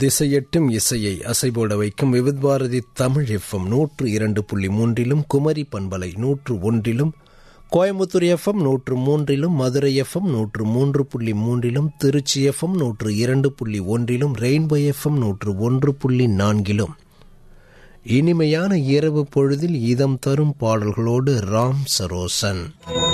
திசையெட்டும் இசையை அசைபோட வைக்கும் விவித் பாரதி தமிழ் எஃப்எம் நூற்று இரண்டு புள்ளி மூன்றிலும் குமரி பண்பலை நூற்று ஒன்றிலும் கோயம்புத்தூர் எஃப்எம் நூற்று மூன்றிலும் மதுரை எஃப்எம் நூற்று மூன்று புள்ளி மூன்றிலும் திருச்சி எஃப்எம் நூற்று இரண்டு புள்ளி ஒன்றிலும் ரெயின்போ எஃப்எம் நூற்று ஒன்று புள்ளி நான்கிலும் இனிமையான இரவு பொழுதில் இதம் தரும் பாடல்களோடு ராம் சரோசன்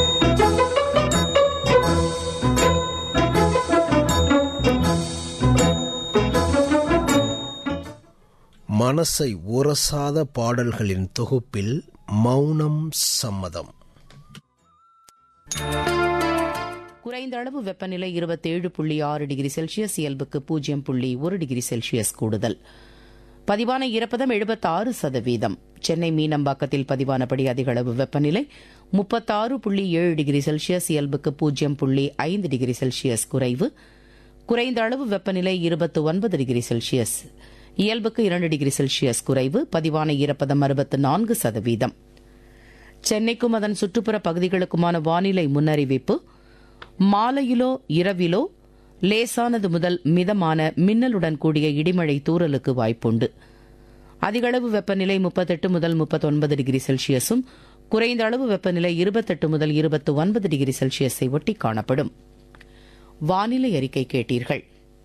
மனசை உரசாத பாடல்களின் தொகுப்பில் மௌனம் சம்மதம் குறைந்த அளவு வெப்பநிலை இருபத்தேழு புள்ளி ஆறு டிகிரி செல்சியஸ் இயல்புக்கு பூஜ்ஜியம் புள்ளி ஒரு டிகிரி செல்சியஸ் கூடுதல் பதிவான ஈரப்பதம் எழுபத்தாறு சதவீதம் சென்னை மீனம்பாக்கத்தில் பதிவானபடி அதிக அளவு வெப்பநிலை முப்பத்தாறு புள்ளி ஏழு டிகிரி செல்சியஸ் இயல்புக்கு பூஜ்ஜியம் புள்ளி ஐந்து டிகிரி செல்சியஸ் குறைவு குறைந்த அளவு வெப்பநிலை இருபத்து ஒன்பது டிகிரி செல்சியஸ் இயல்புக்கு இரண்டு டிகிரி செல்சியஸ் குறைவு பதிவான ஈரப்பதம் அறுபத்து நான்கு சதவீதம் சென்னைக்கும் அதன் சுற்றுப்புற பகுதிகளுக்குமான வானிலை முன்னறிவிப்பு மாலையிலோ இரவிலோ லேசானது முதல் மிதமான மின்னலுடன் கூடிய இடிமழை தூறலுக்கு வாய்ப்புண்டு அதிகளவு வெப்பநிலை முப்பத்தெட்டு முதல் முப்பத்தொன்பது டிகிரி செல்சியஸும் குறைந்த அளவு வெப்பநிலை இருபத்தெட்டு முதல் இருபத்து ஒன்பது டிகிரி செல்சியஸை ஒட்டி காணப்படும் வானிலை அறிக்கை கேட்டீர்கள்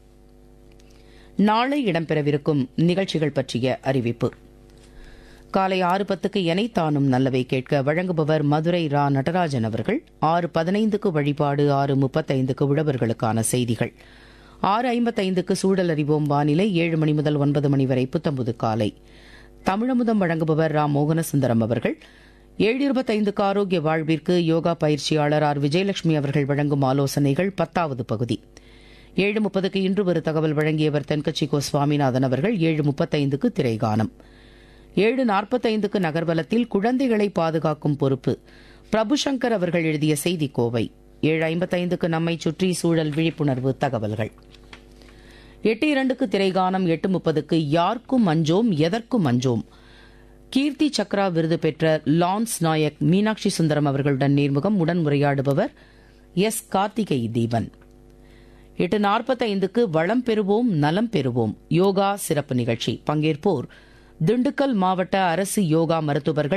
நாளை இடம்பெறவிருக்கும் நிகழ்ச்சிகள் பற்றிய அறிவிப்பு காலை ஆறு பத்துக்கு எனை தானும் நல்லவை கேட்க வழங்குபவர் மதுரை ரா நடராஜன் அவர்கள் ஆறு பதினைந்துக்கு வழிபாடு ஆறு முப்பத்தைந்துக்கு உழவர்களுக்கான செய்திகள் ஆறு ஐம்பத்தைந்துக்கு சூழல் அறிவோம் வானிலை ஏழு மணி முதல் ஒன்பது மணி வரை புத்தம்புது காலை தமிழமுதம் வழங்குபவர் ரா மோகனசுந்தரம் அவர்கள் ஏழு இருபத்தைந்துக்கு ஆரோக்கிய வாழ்விற்கு யோகா பயிற்சியாளர் ஆர் விஜயலட்சுமி அவர்கள் வழங்கும் ஆலோசனைகள் பத்தாவது பகுதி ஏழு முப்பதுக்கு இன்று ஒரு தகவல் வழங்கியவர் தென்கட்சி கோ சுவாமிநாதன் அவர்கள் ஏழு முப்பத்தைந்துக்கு திரைகானம் ஏழு நாற்பத்தைந்துக்கு நகர்வலத்தில் குழந்தைகளை பாதுகாக்கும் பொறுப்பு பிரபுசங்கர் அவர்கள் எழுதிய செய்தி கோவை ஏழு ஐம்பத்தைந்துக்கு நம்மை சுற்றி சூழல் விழிப்புணர்வு தகவல்கள் எட்டு இரண்டுக்கு திரைகானம் எட்டு முப்பதுக்கு யாருக்கும் அஞ்சோம் எதற்கும் அஞ்சோம் கீர்த்தி சக்ரா விருது பெற்ற லான்ஸ் நாயக் மீனாட்சி சுந்தரம் அவர்களுடன் நேர்முகம் உடன் உரையாடுபவர் எஸ் கார்த்திகை தீபன் எட்டு நாற்பத்தைந்துக்கு வளம் பெறுவோம் நலம் பெறுவோம் யோகா சிறப்பு நிகழ்ச்சி பங்கேற்போர் திண்டுக்கல் மாவட்ட அரசு யோகா மருத்துவர்கள்